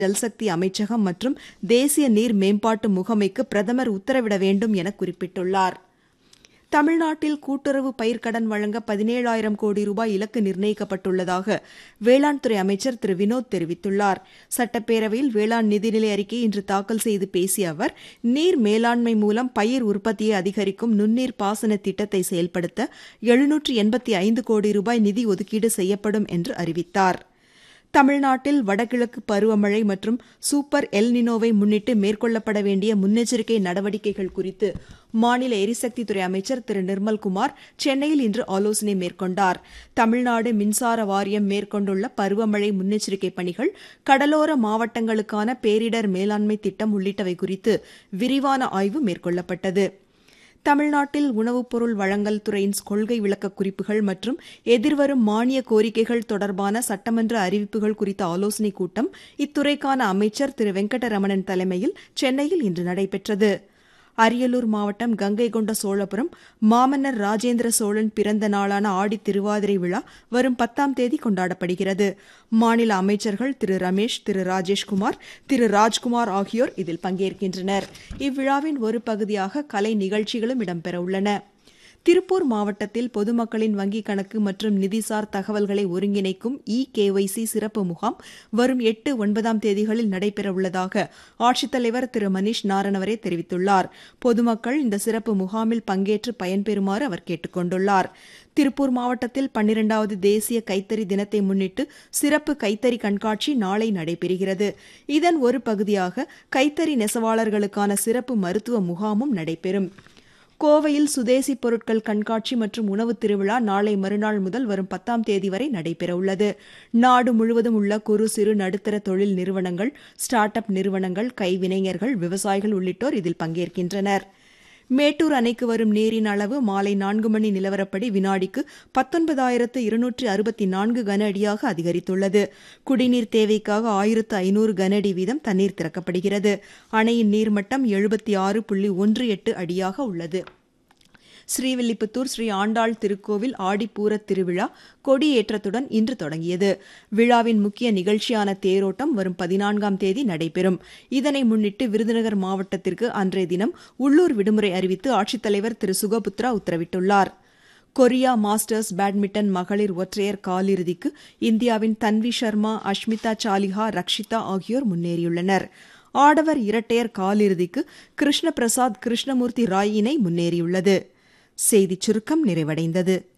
ஜல்சக்தி அமைச்சகம் மற்றும் தேசிய நீர் மேம்பாட்டு முகமைக்கு பிரதமர் உத்தரவிட வேண்டும் என குறிப்பிட்டுள்ளார் தமிழ்நாட்டில் கூட்டுறவு பயிர்க்கடன் வழங்க பதினேழாயிரம் கோடி ரூபாய் இலக்கு நிர்ணயிக்கப்பட்டுள்ளதாக வேளாண் துறை அமைச்சர் திரு வினோத் தெரிவித்துள்ளார் சட்டப்பேரவையில் வேளாண் நிதிநிலை அறிக்கையை இன்று தாக்கல் செய்து பேசிய அவர் நீர் மேலாண்மை மூலம் பயிர் உற்பத்தியை அதிகரிக்கும் நுண்ணீர் பாசன திட்டத்தை செயல்படுத்த எழுநூற்று எண்பத்தி ஐந்து கோடி ரூபாய் நிதி ஒதுக்கீடு செய்யப்படும் என்று அறிவித்தார் தமிழ்நாட்டில் வடகிழக்கு பருவமழை மற்றும் சூப்பர் எல்னினோவை முன்னிட்டு மேற்கொள்ளப்பட வேண்டிய முன்னெச்சரிக்கை நடவடிக்கைகள் குறித்து மாநில எரிசக்தித்துறை அமைச்சர் திரு நிர்மல்குமார் சென்னையில் இன்று ஆலோசனை மேற்கொண்டார் தமிழ்நாடு மின்சார வாரியம் மேற்கொண்டுள்ள பருவமழை முன்னெச்சரிக்கை பணிகள் கடலோர மாவட்டங்களுக்கான பேரிடர் மேலாண்மை திட்டம் உள்ளிட்டவை குறித்து விரிவான ஆய்வு மேற்கொள்ளப்பட்டது தமிழ்நாட்டில் உணவுப் பொருள் வழங்கல் துறையின் கொள்கை விளக்க குறிப்புகள் மற்றும் எதிர்வரும் மானிய கோரிக்கைகள் தொடர்பான சட்டமன்ற அறிவிப்புகள் குறித்த ஆலோசனைக் கூட்டம் இத்துறைக்கான அமைச்சர் திரு வெங்கடரமணன் தலைமையில் சென்னையில் இன்று நடைபெற்றது அரியலூர் மாவட்டம் கங்கை கொண்ட சோழபுரம் மாமன்னர் ராஜேந்திர சோழன் பிறந்த நாளான ஆடி திருவாதிரை விழா வரும் பத்தாம் தேதி கொண்டாடப்படுகிறது மாநில அமைச்சர்கள் திரு ரமேஷ் திரு ராஜேஷ்குமார் திரு ராஜ்குமார் ஆகியோர் இதில் பங்கேற்கின்றனர் இவ்விழாவின் ஒரு பகுதியாக கலை நிகழ்ச்சிகளும் இடம்பெறவுள்ளன திருப்பூர் மாவட்டத்தில் பொதுமக்களின் வங்கிக் கணக்கு மற்றும் நிதிசார் தகவல்களை ஒருங்கிணைக்கும் இ கேஒய்சி சிறப்பு முகாம் வரும் எட்டு ஒன்பதாம் தேதிகளில் நடைபெறவுள்ளதாக ஆட்சித்தலைவர் திரு மணீஷ் நாரணவரே தெரிவித்துள்ளார் பொதுமக்கள் இந்த சிறப்பு முகாமில் பங்கேற்று பயன்பெறுமாறு அவர் கேட்டுக் கொண்டுள்ளார் திருப்பூர் மாவட்டத்தில் பன்னிரண்டாவது தேசிய கைத்தறி தினத்தை முன்னிட்டு சிறப்பு கைத்தறி கண்காட்சி நாளை நடைபெறுகிறது இதன் ஒரு பகுதியாக கைத்தறி நெசவாளர்களுக்கான சிறப்பு மருத்துவ முகாமும் நடைபெறும் கோவையில் சுதேசி பொருட்கள் கண்காட்சி மற்றும் உணவு திருவிழா நாளை மறுநாள் முதல் வரும் பத்தாம் தேதி வரை நடைபெறவுள்ளது நாடு முழுவதும் உள்ள குறு சிறு நடுத்தர தொழில் நிறுவனங்கள் ஸ்டார்ட் அப் நிறுவனங்கள் கைவினைஞர்கள் விவசாயிகள் உள்ளிட்டோர் இதில் பங்கேற்கின்றனர் மேட்டூர் அணைக்கு வரும் நீரின் அளவு மாலை நான்கு மணி நிலவரப்படி வினாடிக்கு பத்தொன்பதாயிரத்து இருநூற்று அறுபத்தி நான்கு கன அடியாக அதிகரித்துள்ளது குடிநீர் தேவைக்காக ஆயிரத்து ஐநூறு கன அடி வீதம் தண்ணீர் திறக்கப்படுகிறது அணையின் நீர்மட்டம் எழுபத்தி ஆறு புள்ளி ஒன்று எட்டு அடியாக உள்ளது ஸ்ரீவில்லிபுத்தூர் ஸ்ரீ ஆண்டாள் திருக்கோவில் ஆடிப்பூர திருவிழா கொடியேற்றத்துடன் இன்று தொடங்கியது விழாவின் முக்கிய நிகழ்ச்சியான தேரோட்டம் வரும் பதினான்காம் தேதி நடைபெறும் இதனை முன்னிட்டு விருதுநகர் மாவட்டத்திற்கு அன்றைய தினம் உள்ளூர் விடுமுறை அறிவித்து ஆட்சித்தலைவர் திரு சுகபுத்ரா உத்தரவிட்டுள்ளார் கொரியா மாஸ்டர்ஸ் பேட்மிண்டன் மகளிர் ஒற்றையர் காலிறுதிக்கு இந்தியாவின் தன்வி சர்மா அஷ்மிதா சாலிஹா ரக்ஷிதா ஆகியோர் முன்னேறியுள்ளனர் ஆடவர் இரட்டையர் காலிறுதிக்கு கிருஷ்ண பிரசாத் கிருஷ்ணமூர்த்தி ராய் இணை முன்னேறியுள்ளது செய்திச் சுருக்கம் நிறைவடைந்தது